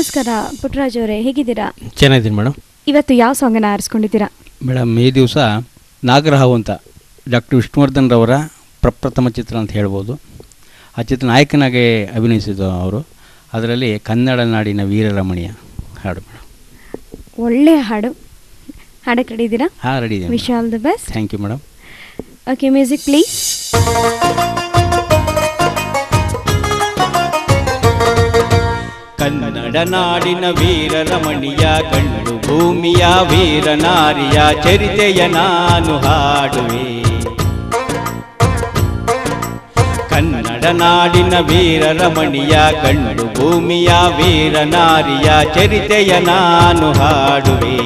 ನಮಸ್ಕಾರ ಪುಟ್ಟರಾಜ್ ಅವರೇ ಹೇಗಿದ್ದೀರಾ ಚೆನ್ನಾಗಿದ್ದೀನಿ ಮೇಡಮ್ ಇವತ್ತು ಯಾವ ಸಾಂಗನ್ನು ಆರಿಸ್ಕೊಂಡಿದ್ದೀರಾ ಮೇಡಮ್ ಈ ದಿವಸ ನಾಗರಹಾವು ಅಂತ ಡಾಕ್ಟರ್ ವಿಷ್ಣುವರ್ಧನ್ ರವರ ಪ್ರಪ್ರಥಮ ಚಿತ್ರ ಅಂತ ಹೇಳ್ಬೋದು ಆ ಚಿತ್ರ ನಾಯಕನಾಗಿ ಅಭಿನಯಿಸಿದ್ದು ಅವರು ಅದರಲ್ಲಿ ಕನ್ನಡ ನಾಡಿನ ವೀರರಮಣಿಯ ಹಾಡು ಮೇಡಮ್ ಒಳ್ಳೆ ಹಾಡು ಹಾಡಕ್ಕೆ ರೆಡಿ ಇದ್ದೀರಾ ಹಾಂ ರೆಡಿ ಇದೆ wish all the best thank you madam okay music please Kannada ನಾಡಿನ ವೀರರಮಣಿಯ ಕಂಡು ಭೂಮಿಯ ವೀರನಾರಿಯ ಚರಿತೆಯ ನಾನು ಹಾಡುವೆ ಕನ್ನಡ ನಾಡಿನ ವೀರರಮಣಿಯ ಕಂಡು ಭೂಮಿಯ ವೀರನಾರಿಯ ಚರಿತೆಯ ನಾನು ಹಾಡುವೆ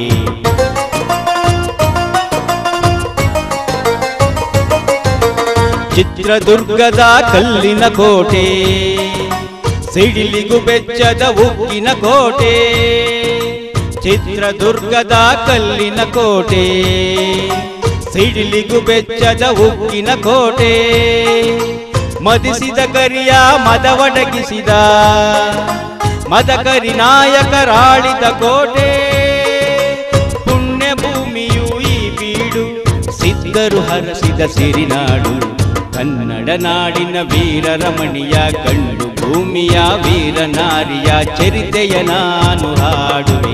ಚಿತ್ರದುರ್ಗದ ಕಲ್ಲಿನ ಕೋಟೆ ಸಿಡಿಲಿಗು ಬೆಚ್ಚದ ಉಕ್ಕಿನ ಕೋಟೆ ಚಿತ್ರದುರ್ಗದ ಕಲ್ಲಿನ ಕೋಟೆ ಸಿಡಿಲಿಗು ಬೆಚ್ಚದ ಉಕ್ಕಿನ ಕೋಟೆ ಮದಿಸಿದ ಕರಿಯ ಮದವಡಗಿಸಿದ ಮದಕರಿ ನಾಯಕರಾಳಿದ ಕೋಟೆ ಪುಣ್ಯ ಭೂಮಿಯು ಈ ಬೀಡು ಸಿದ್ಧರು ಹರಸಿದ ಸಿರಿನಾಡು ಕನ್ನಡ ನಾಡಿನ ವೀರರಮಣಿಯ ಕಂಡು ಭೂಮಿಯ ವೀರನಾರಿಯ ಚರಿತೆಯ ನಾನು ಹಾಡುವೆ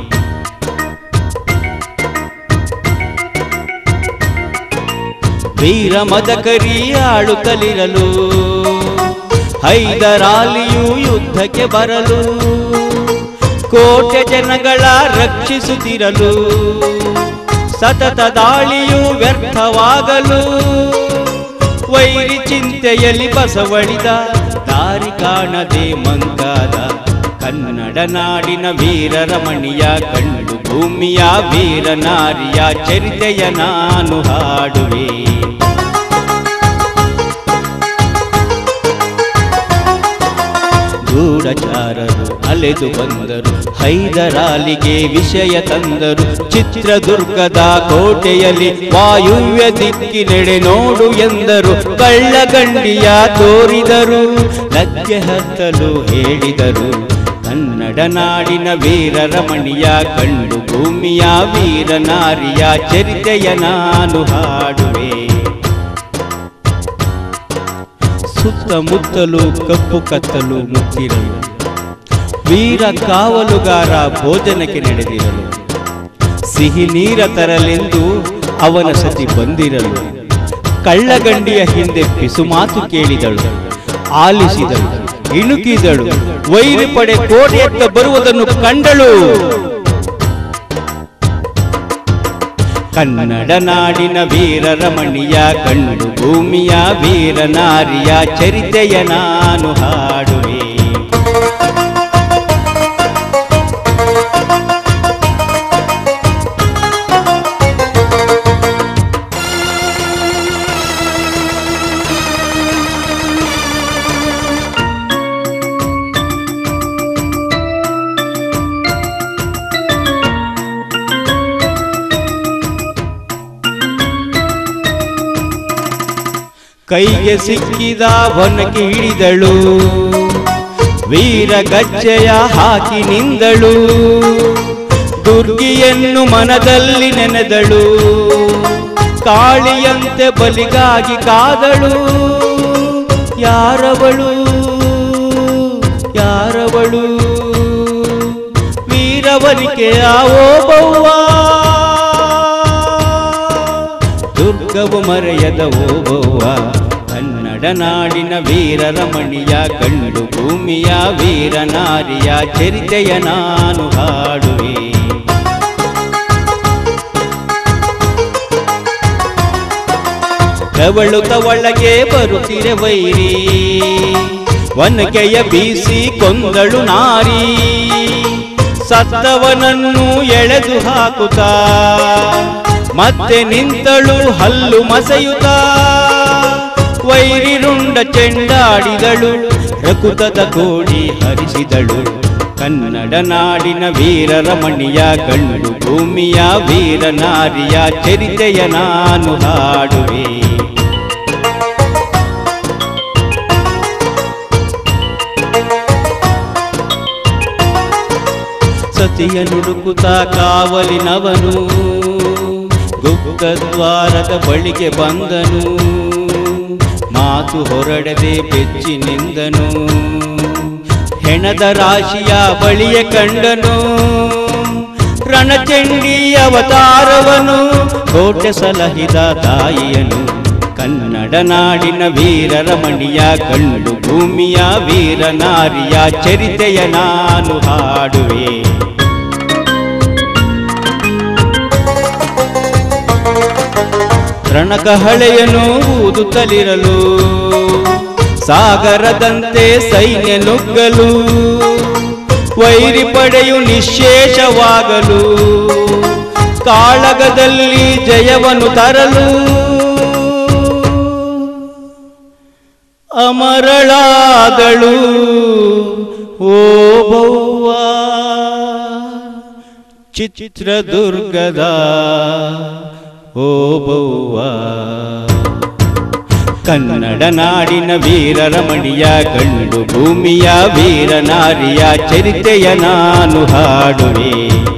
ವೀರ ಮದಕರಿ ಆಳುತ್ತಲಿರಲು ಹೈದರಾಲಿಯು ಯುದ್ಧಕ್ಕೆ ಬರಲು ಕೋಟೆ ಜನಗಳ ರಕ್ಷಿಸುತ್ತಿರಲು ಸತತ ದಾಳಿಯು ವ್ಯರ್ಥವಾಗಲು ವೈರಿ ಚಿಂತೆಯಲ್ಲಿ ಬಸವಳಿದ ದಾರಿ ಕಾಣದೆ ಮಂಕಾದ ಕನ್ನಡ ನಾಡಿನ ವೀರರಮಣಿಯ ಕಂಡು ಭೂಮಿಯ ವೀರನಾರಿಯ ಚರಿತೆಯ ನಾನು ಹಾಡುವೆ ಗೂಢಚಾರರು ಅಲೆದು ಬಂದರು ಹೈದರಾಲಿಗೆ ವಿಷಯ ತಂದರು ಚಿತ್ರದುರ್ಗದ ಕೋಟೆಯಲ್ಲಿ ವಾಯುವ್ಯ ದಿಕ್ಕಿನೆಡೆ ನೋಡು ಎಂದರು ಕಳ್ಳಗಂಡಿಯ ತೋರಿದರು ಲಗ್ಗೆ ಹತ್ತಲು ಹೇಳಿದರು ಕನ್ನಡ ನಾಡಿನ ವೀರರಮಣಿಯ ಕಂಡು ಭೂಮಿಯ ವೀರನಾರಿಯ ಚರಿತೆಯ ನಾನು ಹಾಡುವೆ ಸುತ್ತಮುತ್ತಲು ಕಪ್ಪು ಕತ್ತಲು ಮುತ್ತಿರಲು ವೀರ ಕಾವಲುಗಾರ ಭೋಜನಕ್ಕೆ ನಡೆದಿರಲು ಸಿಹಿ ನೀರ ತರಲೆಂದು ಅವನ ಸತಿ ಬಂದಿರಲು ಕಳ್ಳಗಂಡಿಯ ಹಿಂದೆ ಪಿಸುಮಾತು ಕೇಳಿದಳು ಆಲಿಸಿದಳು ಇಣುಕಿದಳು ವೈರಿ ಪಡೆ ಕೋಟೆಯತ್ತ ಬರುವುದನ್ನು ಕಂಡಳು ಕನ್ನಡ ನಾಡಿನ ವೀರರಮಣಿಯ ಕಂಡು ಭೂಮಿಯ ವೀರನಾರಿಯ ಚರಿತೆಯ ನಾನು ಹಾಡುವೆ ಕೈಗೆ ಸಿಕ್ಕಿದ ಹೊನಗೆ ಹಿಡಿದಳು ವೀರ ಗಜ್ಜೆಯ ಹಾಕಿ ನಿಂದಳು ದುರ್ಗಿಯನ್ನು ಮನದಲ್ಲಿ ನೆನೆದಳು ಕಾಳಿಯಂತೆ ಬಲಿಗಾಗಿ ಕಾದಳು ಯಾರವಳು ಯಾರವಳು ವೀರವರಿಕೆಯ ಓಬವ್ವ ದುರ್ಗವು ಮರೆಯದ ಓಬವ್ವ ಕನ್ನಡ ನಾಡಿನ ವೀರರಮಣಿಯ ಕಂಡು ಭೂಮಿಯ ವೀರನಾರಿಯ ಚರಿತೆಯ ನಾನು ಹಾಡುವೆ ಕವಳುತ ಒಳಗೆ ಬರುತ್ತಿರೆ ವೈರಿ ಒನಕೆಯ ಬೀಸಿ ಕೊಂದಳು ನಾರಿ ಸತ್ತವನನ್ನು ಎಳೆದು ಹಾಕುತ್ತಾ ಮತ್ತೆ ನಿಂತಳು ಹಲ್ಲು ಮಸೆಯುತ್ತ ವೈರಿರುಂಡ ಚೆಂಡಾಡಿದಳು ರಕುತದ ಕೋಡಿ ಹರಿಸಿದಳು ಕನ್ನಡ ನಾಡಿನ ವೀರರಮಣಿಯ ಕಂಡು ಭೂಮಿಯ ವೀರನಾರಿಯ ಚರಿತೆಯ ನಾನು ಹಾಡುವೆ ಸತಿಯ ನುಡುಕುತ್ತ ಕಾವಲಿನವನು ಗುಪ್ತದ್ವಾರದ ಬಳಿಗೆ ಬಂದನು ಮಾತು ಹೊರಡದೆ ಬೆಚ್ಚಿ ನಿಂದನು ಹೆಣದ ರಾಶಿಯ ಬಳಿಯ ಕಂಡನು ರಣಚಂಡಿ ಅವತಾರವನು ಕೋಟೆ ಸಲಹಿದ ತಾಯಿಯನು ಕನ್ನಡ ನಾಡಿನ ವೀರರ ಮಣಿಯ ಕಂಡು ಭೂಮಿಯ ವೀರ ನಾರಿಯ ಚರಿತೆಯ ನಾನು ಹಾಡುವೆ ರಣಕಹಳೆಯನು ಊದುತ್ತಲಿರಲು ಸಾಗರದಂತೆ ಸೈನ್ಯ ನುಗ್ಗಲು ವೈರಿ ಪಡೆಯು ನಿಶೇಷವಾಗಲು ಕಾಳಗದಲ್ಲಿ ಜಯವನ್ನು ತರಲು ಅಮರಳಾದಳು ಓ ಬೌವ ಚಿತ್ರದುರ್ಗದ ಓ ಬೌವ ಕನ್ನಡ ನಾಡಿನ ವೀರರ ಮಣಿಯ ಗಂಡು ಭೂಮಿಯ ವೀರ ನಾರಿಯ ಚರಿತೆಯ ನಾನು ಹಾಡುವೆ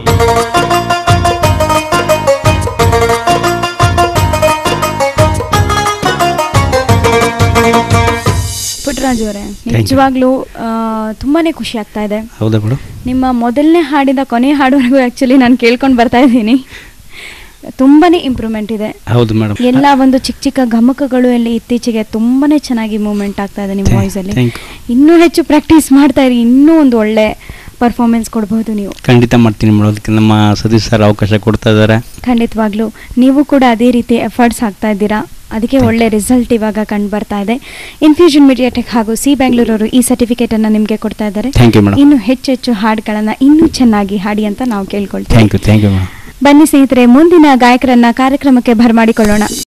ಪುಟ್ಟರಾಜು ಅವರೇ ನಿಜವಾಗ್ಲೂ ಆ, ತುಂಬಾನೇ ಖುಷಿ ಆಗ್ತಾ ಇದೆ ಹೌದಾ ಮೇಡಮ್ ನಿಮ್ಮ ಮೊದಲನೇ ಹಾಡಿದ ಕೊನೆ ಹಾಡುವರೆಗೂ ಆ್ಯಕ್ಚುಲಿ ನಾನು ಕೇಳ್ಕೊಂಡು ಬರ್ತಾ ಇದ್ದೀನಿ ತುಂಬಾನೇ ಇಂಪ್ರೂವ್ಮೆಂಟ್ ಇದೆ ಹೌದು ಮೇಡಮ್ ಎಲ್ಲ ಒಂದು ಚಿಕ್ಕ ಚಿಕ್ಕ ಗಮಕಗಳು ಎಲ್ಲ ಇತ್ತೀಚೆಗೆ ತುಂಬಾನೇ ಚೆನ್ನಾಗಿ ಮೂವ್ಮೆಂಟ್ ಆಗ್ತಾ ಇದೆ ನಿಮ್ಮ Thank- ವಾಯ್ಸ್ ಅಲ್ಲಿ thank ಇನ್ನೂ ಹೆಚ್ಚು ಪ್ರಾಕ್ಟೀಸ್ ಮಾಡ್ತಾ ಇರಿ ಇನ್ನೂ ಒಂದು ಒಳ್ಳೆ ಪರ್ಫಾರ್ಮೆನ್ಸ್ ಕೊಡ್ಬೋದು ನೀವು ಖಂಡಿತ ಮಾಡ್ತೀನಿ ಮೇಡಮ್ ಅದಕ್ಕೆ ನಮ್ಮ ಸತೀಶ್ ಸರ್ ಅವಕಾಶ ಕೊಡ್ತಾ ಇದ್ದಾರೆ ಖಂಡಿತವಾಗ್ಲೂ ನೀವು ಕೂಡ ಅದೇ ರೀತಿ ಎಫರ್ಟ್ಸ್ ಹಾಕ್ತಾ ಇದ್ದೀರಾ ಅದಕ್ಕೆ ಒಳ್ಳೆ ರಿಸಲ್ಟ್ ಇವಾಗ ಕಂಡು ಬರ್ತಾ ಇದೆ ಇನ್ಫ್ಯೂಷನ್ ಮೀಡಿಯಾಟೆಕ್ ಹಾಗೂ ಸಿ ಬ್ಯಾಂಗ್ಳೂರವರು ಈ ಸರ್ಟಿಫಿಕೇಟ್ ಅನ್ನ ನಿಮಗೆ ಕೊಡ್ತಾ ಇದ್ದಾರೆ ಥ್ಯಾಂಕ್ ಯು ಮೇಡಮ್ ಇನ್ನು ಹೆಚ್ಚು ಹೆಚ್ಚು ಹಾಡುಗಳನ್ನ ಇನ್ನೂ ಚೆನ್ನಾಗಿ ಹಾಡಿ ಅಂತ ನಾವು ಕೇಳ್ಕೊಳ್ತೀವಿ thank you thank you madam ಬನ್ನಿ ಸ್ನೇಹಿತರೆ ಮುಂದಿನ ಗಾಯಕರನ್ನ ಕಾರ್ಯಕ್ರಮಕ್ಕೆ ಬರಮಾಡಿಕೊಳ್ಳೋಣ